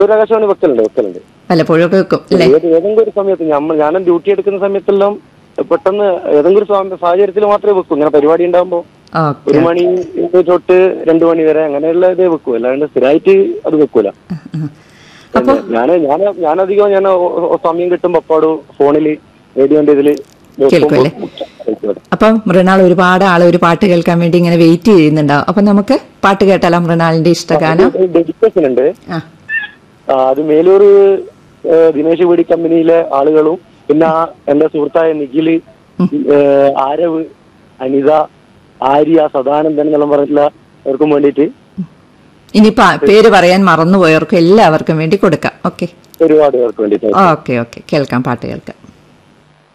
ഒരു ആകാശവാണി വെക്കലുണ്ട് വെക്കലുണ്ട് വല്ലപ്പോഴും ഒക്കെ വെക്കും അല്ലേ ഏത് ഏതെങ്കിലും ഒരു സമയത്ത് നമ്മൾ ഞാൻ ഡ്യൂട്ടി എടുക്കുന്ന സമയത്തെല്ലാം പെട്ടെന്ന് ഏതെങ്കിലും ഒരു സാ- സാഹചര്യത്തിൽ മാത്രമേ വെക്കൂ ഇങ്ങനെ പരിപാടി ഉണ്ടാകുമ്പോൾ ഓക്കെ ഒരു മണി തൊട്ട് രണ്ടു മണി വരെ അങ്ങനെയുള്ള ഇതേ വെക്കൂ അല്ലാണ്ട് സ്ഥിരമായിട്ട് അത് വെക്കൂല അപ്പൊ ഞാൻ ഞാൻ ഞാനധികം ഞാൻ ഒ- ഒ- സമയം കിട്ടുമ്പോ അപ്പാട് ഫോണില് റേഡിയോന്റെ ഇതില് കേൾക്കും അല്ലേ? അപ്പം മൃണാൾ ഒരുപാട് ആൾ ഒരു പാട്ട് കേൾക്കാൻ വേണ്ടി ഇങ്ങനെ വെയിറ്റ് ചെയ്യുന്നുണ്ടാവും അപ്പൊ നമുക്ക് പാട്ട് കേട്ടാലോ മൃണാളിന്റെ ഇഷ്ടഗാനം ഡെഡിക്കേഷൻ ഉണ്ട് ആ ആ, അത് മേലൂർ ഏ, ദിനേശ് വീടി കമ്പനിയിലെ ആളുകളും പിന്നെ ആ എന്റെ സുഹൃത്തായ നിഖില് ഏ, ആരവ് അനിത ആര്യ സദാനന്ദൻ എന്നെല്ലാം പറഞ്ഞിട്ടുള്ള അവർക്കും വേണ്ടിയിട്ട് ഇനി പ- പേര് പറയാൻ മറന്നുപോയവർക്കും എല്ലാവർക്കും വേണ്ടി കൊടുക്കാം ഓക്കെ ഒരുപാട് പേർക്ക് വേണ്ടിയിട്ട് ഓക്കെ ഓക്കെ കേൾക്കാം പാട്ട് കേൾക്കാം